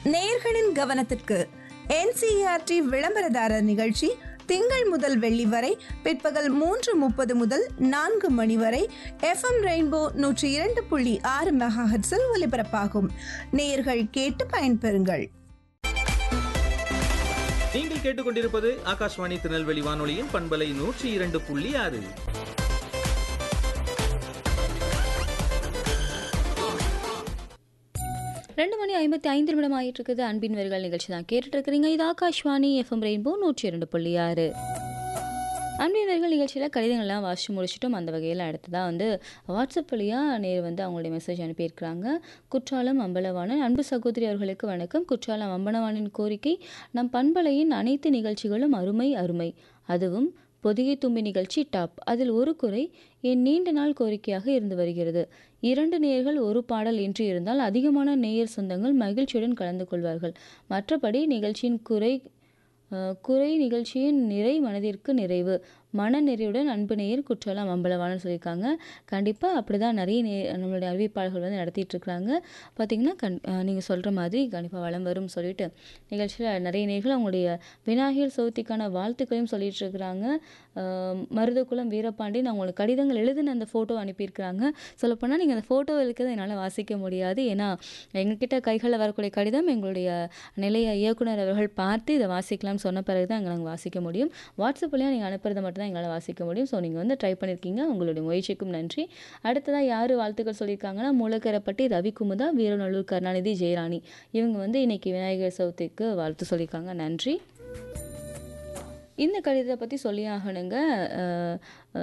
நேயர்களின் கவனத்திற்கு என்சிஆர்டி விளம்பரதாரர் நிகழ்ச்சி திங்கள் முதல் வெள்ளி வரை பிற்பகல் மூன்று முப்பது முதல் நான்கு மணி வரை எஃப்எம் ரெயின்போ நூற்றி இரண்டு புள்ளி ஆறு மெகாஹெட்ஸில் ஒலிபரப்பாகும் நேயர்கள் கேட்டு பயன்பெறுங்கள் நீங்கள் கேட்டுக்கொண்டிருப்பது ஆகாஷ்வாணி திருநெல்வேலி வானொலியின் பண்பலை நூற்றி இரண்டு புள்ளி ஆறு ரெண்டு மணி ஐம்பத்தி ஐந்து நிமிடம் ஆகிட்டு இருக்குது அன்பின் வரிகள் நிகழ்ச்சி தான் கேட்டுட்டு இருக்கிறீங்க இது ஆகாஷ்வாணி எஃப்எம் ரெயின்போ நூற்றி இரண்டு புள்ளி ஆறு அன்பின் வரிகள் நிகழ்ச்சியில் கடிதங்கள்லாம் வாசித்து முடிச்சிட்டோம் அந்த வகையில் அடுத்ததாக வந்து வாட்ஸ்அப் வழியாக நேர் வந்து அவங்களுடைய மெசேஜ் அனுப்பியிருக்கிறாங்க குற்றாலம் அம்பலவாணன் அன்பு சகோதரி அவர்களுக்கு வணக்கம் குற்றாலம் அம்பலவானின் கோரிக்கை நம் பண்பலையின் அனைத்து நிகழ்ச்சிகளும் அருமை அருமை அதுவும் பொதிகை தும்பி நிகழ்ச்சி டாப் அதில் ஒரு குறை என் நீண்ட நாள் கோரிக்கையாக இருந்து வருகிறது இரண்டு நேயர்கள் ஒரு பாடல் இன்றி இருந்தால் அதிகமான நேயர் சொந்தங்கள் மகிழ்ச்சியுடன் கலந்து கொள்வார்கள் மற்றபடி நிகழ்ச்சியின் குறை அஹ், குறை நிகழ்ச்சியின் நிறை மனதிற்கு நிறைவு மன நிறைவுடன் அன்பு நேயர் குற்றாலம் அம்பலவானு சொல்லியிருக்காங்க கண்டிப்பாக அப்படி தான் நிறைய நே நம்மளுடைய அறிவிப்பாளர்கள் வந்து நடத்திட்டு இருக்கிறாங்க பார்த்தீங்கன்னா கண் நீங்கள் சொல்கிற மாதிரி கண்டிப்பாக வளம் வரும் சொல்லிட்டு நிகழ்ச்சியில் நிறைய நேர்கள் அவங்களுடைய விநாயகர் சதுர்த்திக்கான வாழ்த்துக்களையும் சொல்லிட்டு இருக்கிறாங்க அஹ், மருதகுலம் வீரபாண்டியன் அவங்களுக்கு கடிதங்கள் எழுதின அந்த ஃபோட்டோ அனுப்பியிருக்கிறாங்க சொல்லப்போனால் நீங்கள் அந்த ஃபோட்டோ இருக்கிறத என்னால் வாசிக்க முடியாது ஏன்னா எங்ககிட்ட கைகளில் வரக்கூடிய கடிதம் எங்களுடைய நிலைய இயக்குனர் அவர்கள் பார்த்து இதை வாசிக்கலாம்னு சொன்ன பிறகு தான் எங்களால் வாசிக்க முடியும் வாட்ஸ்அப் வழியாக நீங்கள் அனுப்புறதை மட்டும் தான் எங்களால் வாசிக்க முடியும் ஸோ நீங்கள் வந்து ட்ரை பண்ணியிருக்கீங்க உங்களுடைய முயற்சிக்கும் நன்றி அடுத்ததாக யார் வாழ்த்துக்கள் சொல்லியிருக்காங்கன்னா மூலக்கரப்பட்டி ரவி குமுதா வீரநல்லூர் கருணாநிதி ஜெயராணி இவங்க வந்து இன்னைக்கு விநாயகர் சதுர்த்திக்கு வாழ்த்து சொல்லியிருக்காங்க நன்றி இந்த கடிதத்தை பற்றி சொல்லி ஆகணுங்க அஹ்,